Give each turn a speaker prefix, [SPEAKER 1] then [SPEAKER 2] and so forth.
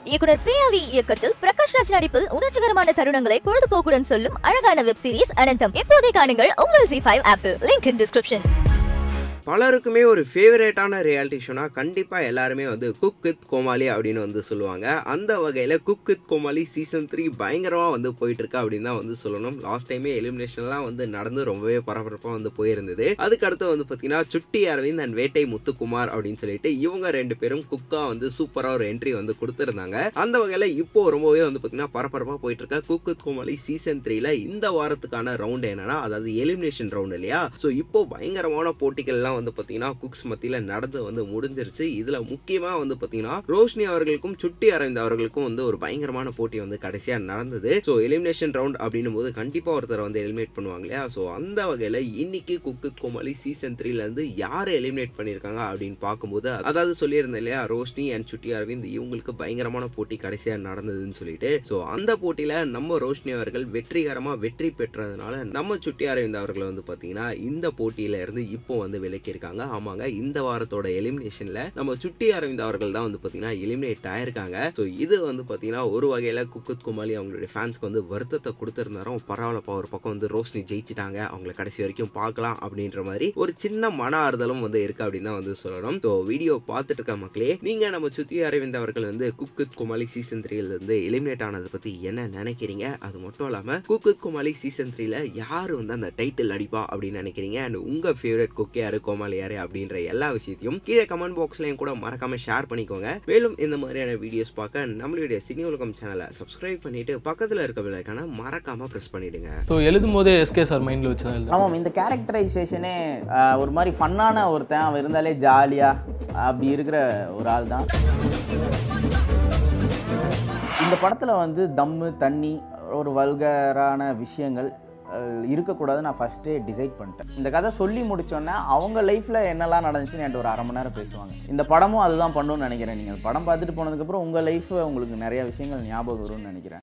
[SPEAKER 1] இயக்குனர் பிரியாவி இயக்கத்தில் பிரகாஷ் ராஜ் நடிப்பில் உணர்ச்சிகரமான தருணங்களை பொழுதுபோக்குடன் சொல்லும் அழகான வெப் சீரிஸ் அனந்தம் இப்போதே காணுங்கள் உங்கள் ஜி ஃபைவ் ஆப்பிள் லிங்க் இன் டிஸ்கிரிப்ஷன்
[SPEAKER 2] பலருக்குமே ஒரு ஃபேவரேட்டான ரியாலிட்டி ஷோனா கண்டிப்பாக எல்லாருமே வந்து குக் வித் கோமாளி அப்படின்னு வந்து சொல்லுவாங்க அந்த வகையில் cook with Comali season three பயங்கரமாக வந்து போயிட்டு இருக்கு அப்படின்னு தான் வந்து சொல்லணும் லாஸ்ட் டைமே எலிமினேஷன்லாம் வந்து நடந்து ரொம்பவே பரபரப்பாக வந்து போயிருந்தது அதுக்கு அடுத்து வந்து பார்த்தீங்கன்னா சுட்டி அரவிந்த் அண்ட் வேட்டை முத்துக்குமார் அப்படின்னு சொல்லிட்டு இவங்க ரெண்டு பேரும் குக்கா வந்து சூப்பராக ஒரு என்ட்ரி வந்து கொடுத்துருந்தாங்க அந்த வகையில் இப்போ ரொம்பவே வந்து பார்த்தீங்கன்னா பரபரப்பாக போயிட்டு இருக்க குக் வித் கோமாளி சீசன் த்ரீல இந்த வாரத்துக்கான ரவுண்ட் என்னன்னா அதாவது எலிமினேஷன் ரவுண்ட் இல்லையா ஸோ இப்போ பயங்கரமான போட்டிகள்லாம் வந்து பார்த்தீங்கன்னா குக்ஸ் மத்தியில் நடந்து வந்து முடிஞ்சிருச்சு இதில் முக்கியமாக வந்து பார்த்தீங்கன்னா ரோஷினி அவர்களுக்கும் சுட்டி அரவிந்த் அவர்களுக்கும் வந்து ஒரு பயங்கரமான போட்டி வந்து கடைசியாக நடந்தது ஸோ எலிமினேஷன் ரவுண்ட் அப்படின்னும் போது கண்டிப்பாக ஒருத்தர் வந்து எலிமினேட் பண்ணுவாங்க இல்லையா ஸோ அந்த வகையில் இன்னைக்கு குக்கு கோமாளி சீசன் த்ரீலேருந்து யார் எலிமினேட் பண்ணியிருக்காங்க அப்படின்னு பார்க்கும்போது அதாவது சொல்லியிருந்தேன் இல்லையா ரோஷினி அண்ட் சுட்டி அரவிந்த் இவங்களுக்கு பயங்கரமான போட்டி கடைசியாக நடந்ததுன்னு சொல்லிட்டு ஸோ அந்த போட்டியில் நம்ம ரோஷினி அவர்கள் வெற்றிகரமாக வெற்றி பெற்றதுனால நம்ம சுட்டி அரவிந்த் அவர்கள் வந்து பார்த்தீங்கன்னா இந்த போட்டியில இருந்து இப்போ வந்து விலக்கியிருக்காங்க ஆமாங்க இந்த வாரத்தோட எலிமினேஷன்ல நம்ம சுட்டி அரவிந்த் அவர்கள் தான் வந்து பார்த்தீங்கன்னா எலிமினேட் ஆயிருக்காங்க ஸோ இது வந்து பார்த்தீங்கன்னா ஒரு வகையில் குக்குத் குமாலி அவங்களுடைய ஃபேன்ஸ்க்கு வந்து வருத்தத்தை கொடுத்துருந்தாரும் பரவாயில்லப்பா ஒரு பக்கம் வந்து ரோஷினி ஜெயிச்சிட்டாங்க அவங்கள கடைசி வரைக்கும் பார்க்கலாம் அப்படின்ற மாதிரி ஒரு சின்ன மன ஆறுதலும் வந்து இருக்கு அப்படின்னு தான் வந்து சொல்லணும் ஸோ வீடியோ பார்த்துட்டு இருக்க மக்களே நீங்க நம்ம சுத்தி அரவிந்த் அவர்கள் வந்து குக்குத் குமாலி சீசன் த்ரீல இருந்து எலிமினேட் ஆனதை பத்தி என்ன நினைக்கிறீங்க அது மட்டும் இல்லாம குக்குத் குமாலி சீசன் த்ரீல யார் வந்து அந்த டைட்டில் அடிப்பா அப்படின்னு நினைக்கிறீங்க அண்ட் உங்க ஃபேவரட் குக் யாரு கோமாளி யாரு அப்படின்ற எல்லா விஷயத்தையும் கீழே கமெண்ட் பாக்ஸ்லயும் கூட மறக்காம ஷேர் பண்ணிக்கோங்க மேலும் இந்த மாதிரியான வீடியோஸ் பார்க்க நம்மளுடைய சினி உலகம் சேனலை சப்ஸ்கிரைப் பண்ணிட்டு பக்கத்துல இருக்க விலைக்கான மறக்காம பிரஸ் பண்ணிடுங்க
[SPEAKER 3] ஸோ எழுதும் போதே எஸ்கே சார் மைண்டில் வச்சு தான் எழுதுறேன்
[SPEAKER 4] ஆமாம் இந்த கேரக்டரைசேஷனே ஒரு மாதிரி ஃபன்னான ஒருத்தன் அவன் இருந்தாலே ஜாலியாக அப்படி இருக்கிற ஒரு ஆள் தான் இந்த படத்தில் வந்து தம்மு தண்ணி ஒரு வல்கரான விஷயங்கள் அஹ், இருக்கக்கூடாதுன்னு நான் ஃபஸ்ட்டே டிசைட் பண்ணிட்டேன் இந்த கதை சொல்லி முடிச்சோன்னே அவங்க லைஃப்பில் என்னெல்லாம் நடந்துச்சுன்னு என்கிட்ட ஒரு அரை மணி நேரம் பேசுவாங்க இந்த படமும் அதுதான் பண்ணணும்னு நினைக்கிறேன் நீங்கள் படம் பார்த்துட்டு போனதுக்கப்புறம் உங்கள் லைஃப் உங்களுக்கு நிறைய விஷயங்கள் ஞாபகம் வரும்னு நினைக்கிறேன்